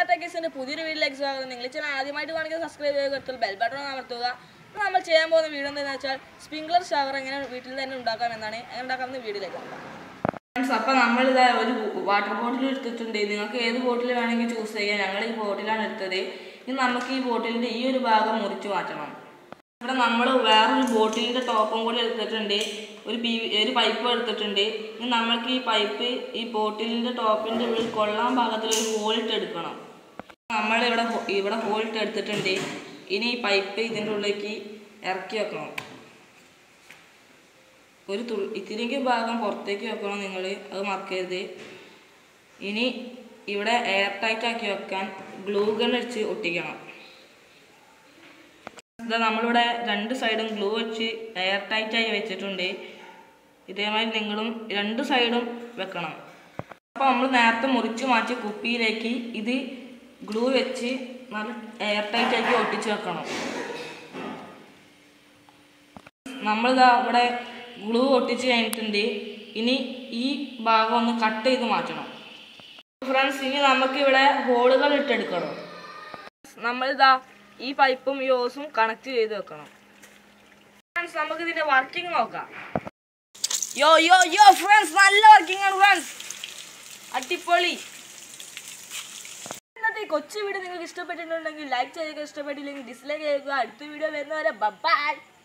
ടെക്കിസിന്റെ പുതിയൊരു വീഡിയോയിലേക്ക് സ്വാഗതം നിങ്ങൾ ചാനൽ ആദ്യമായിട്ട് കാണിക്കാൻ സബ്സ്ക്രൈബ് ചെയ്യുക എടുത്തുള്ള ബെൽ ബട്ടൺ അമർത്തുക അപ്പോൾ നമ്മൾ ചെയ്യാൻ പോകുന്ന വീഡിയോ എന്താണെന്ന് വെച്ചാൽ സ്പ്രിംഗ്ലർ ഷവർ എങ്ങനെ വീട്ടിൽ തന്നെ ഉണ്ടാക്കാം എന്നാണ് എങ്ങനെ ഉണ്ടാക്കാമെന്ന് വീഡിയോയിലേക്ക് നോക്കാം ഫ്രണ്ട്സ് അപ്പോൾ നമ്മളിതാ ഒരു വാട്ടർ ബോട്ടിൽ എടുത്തിട്ടുണ്ട് നിങ്ങൾക്ക് ഏത് ബോട്ടിൽ വേണമെങ്കിൽ ചൂസ് ചെയ്യാം ഞങ്ങൾ ഈ ബോട്ടിലാണ് എടുത്തത് ഇനി നമുക്ക് ഈ ബോട്ടിലിൻ്റെ ഈ ഒരു ഭാഗം മുറിച്ച് മാറ്റണം ഇവിടെ നമ്മൾ വേറൊരു ബോട്ടിലിൻ്റെ ടോപ്പും കൂടി എടുത്തിട്ടുണ്ട് ഒരു പി ഒരു പൈപ്പ് എടുത്തിട്ടുണ്ട് ഇനി നമ്മൾക്ക് ഈ പൈപ്പ് ഈ ബോട്ടിലിൻ്റെ ടോപ്പിൻ്റെ ഉള്ളിൽ കൊള്ളാൻ പാകത്തിൽ ഒരു ഹോളിട്ട് എടുക്കണം നമ്മൾ ഇവിടെ ഹോ- ഇവിടെ ഹോളിട്ട് എടുത്തിട്ടുണ്ട് ഇനി ഈ പൈപ്പ് ഇതിൻ്റെ ഉള്ളിലേക്ക് ഇറക്കി വെക്കണം ഒരു തു ഇത്തിരിക്ക് ഭാഗം പുറത്തേക്ക് വെക്കണം നിങ്ങൾ അത് മറക്കരുത് ഇനി ഇവിടെ എയർ ടൈറ്റ് ആക്കി വെക്കാൻ ഗ്ലൂ ഗൺ വെച്ച് ഒട്ടിക്കണം ഇതാ നമ്മളിവിടെ രണ്ട് സൈഡും ഗ്ലൂ വെച്ച് എയർ ടൈറ്റ് ആയി വെച്ചിട്ടുണ്ട് ഇതേമാതിരി നിങ്ങളും രണ്ട് സൈഡും വെക്കണം അപ്പോൾ നമ്മൾ നേരത്തെ മുറിച്ച് മാറ്റിയ കുപ്പിയിലേക്ക് ഇത് ഗ്ലൂ വെച്ച് നല്ല എയർ ടൈറ്റ് ആക്കി ഒട്ടിച്ച് വെക്കണം നമ്മളിതാ ഇവിടെ ഗ്ലൂ ഒട്ടിച്ച് കഴിഞ്ഞിട്ടുണ്ട് ഇനി ഈ ഭാഗം ഒന്ന് കട്ട് ചെയ്ത് മാറ്റണം ഫ്രണ്ട്സ് ഇനി നമുക്ക് ഇവിടെ ഹോളുകൾ ഇട്ടെടുക്കണം നമ്മളിതാ ഈ പൈപ്പും ഈ ഓസും കണക്ട് ചെയ്ത് വെക്കണം ഫ്രണ്ട്സ് നമുക്ക് ഇതിന്റെ വർക്കിംഗ് നോക്കാം യോ യോ യോ ഫ്രണ്ട്സ് നല്ല വർക്കിംഗ് ആണ് ഫ്രണ്ട്സ് അടിപൊളി ഇന്നത്തെ ഈ കൊച്ചു വീഡിയോ നിങ്ങൾക്ക് ഇഷ്ടപ്പെട്ടിട്ടുണ്ടെങ്കിൽ ലൈക്ക് ചെയ്യുക ഇഷ്ടപ്പെട്ടില്ലെങ്കിൽ ഡിസ്ലൈക്ക് ചെയ്യുക അടുത്ത വീഡിയോ വരുന്നവരെ ബൈ